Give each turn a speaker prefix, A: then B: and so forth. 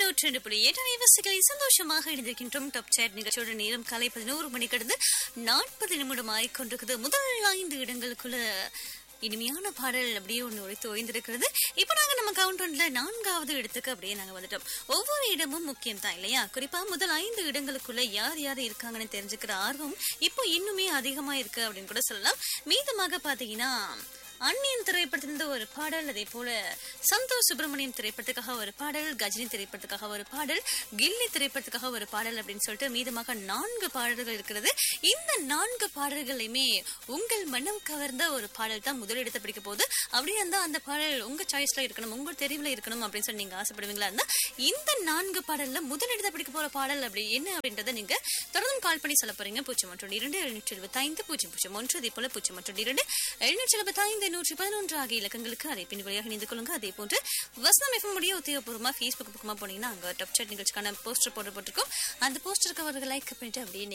A: நூற்றி ரெண்டு புள்ளி எட்டு நிவசிகளை சந்தோஷமாக இணைந்திருக்கின்றோம் டாப் சேட் நிகழ்ச்சியோட நேரம் காலை பதினோரு மணி கடந்து நாற்பது நிமிடம் ஆயிக்கொண்டிருக்குது முதல் ஐந்து இடங்களுக்குள்ள இனிமையான பாடல் அப்படியே ஒன்று உழைத்து ஓய்ந்திருக்கிறது இப்போ நாங்க நம்ம கவுண்டவுன்ல நான்காவது இடத்துக்கு அப்படியே நாங்க வந்துட்டோம் ஒவ்வொரு இடமும் முக்கியம் தான் இல்லையா குறிப்பா முதல் ஐந்து இடங்களுக்குள்ள யார் யார் இருக்காங்கன்னு தெரிஞ்சுக்கிற ஆர்வம் இப்போ இன்னுமே அதிகமா இருக்கு அப்படின்னு கூட சொல்லலாம் மீதமாக பாத்தீங்கன்னா அந்நியன் திரைப்படத்திலிருந்து ஒரு பாடல் அதே போல சந்தோஷ் சுப்பிரமணியம் திரைப்படத்துக்காக ஒரு பாடல் கஜினி திரைப்படத்துக்காக ஒரு பாடல் கில்லி திரைப்படத்துக்காக ஒரு பாடல் அப்படின்னு சொல்லிட்டு மீதமாக நான்கு பாடல்கள் இருக்கிறது இந்த நான்கு பாடல்களையுமே உங்கள் மனம் கவர்ந்த ஒரு பாடல் தான் முதலிடத்தை பிடிக்க போகுது அப்படியே இருந்தா அந்த பாடல் உங்க சாய்ஸ்ல இருக்கணும் உங்க தெரிவுல இருக்கணும் அப்படின்னு சொல்லி நீங்க ஆசைப்படுவீங்களா இருந்தா இந்த நான்கு பாடல்ல முதலிடத்தை பிடிக்க போற பாடல் அப்படி என்ன அப்படின்றத நீங்க தொடர்ந்து கால் பண்ணி சொல்ல போறீங்க பூஜ்ஜியம் ஒன்று இரண்டு எழுநூற்றி எழுபத்தி ஐந்து பூஜ்ஜியம் பூஜ்ஜியம் ஒன்று அதே போல பூஜ்ஜியம் ஒன்று இரண்டு எழுநூற்றி எழுபத்தி ஐந்து நூற்றி பதினொன்று ஆகிய இலக்கங்களுக்கு அதை பின் வழியாக இணைந்து கொள்ளுங்க அதே போன்று வசனம் எஃப்எம் முடிய உத்தியோகபூர்வமா ஃபேஸ்புக் பக்கமா போனீங்கன்னா அங்க டாப் சாட் நிகழ்ச்சிக்கான போஸ்டர் போட்டு போட்டிருக்கோம் அந்த போஸ்டருக்கு அவர்கள் லைக் பண்ணிட்டு அப்படியே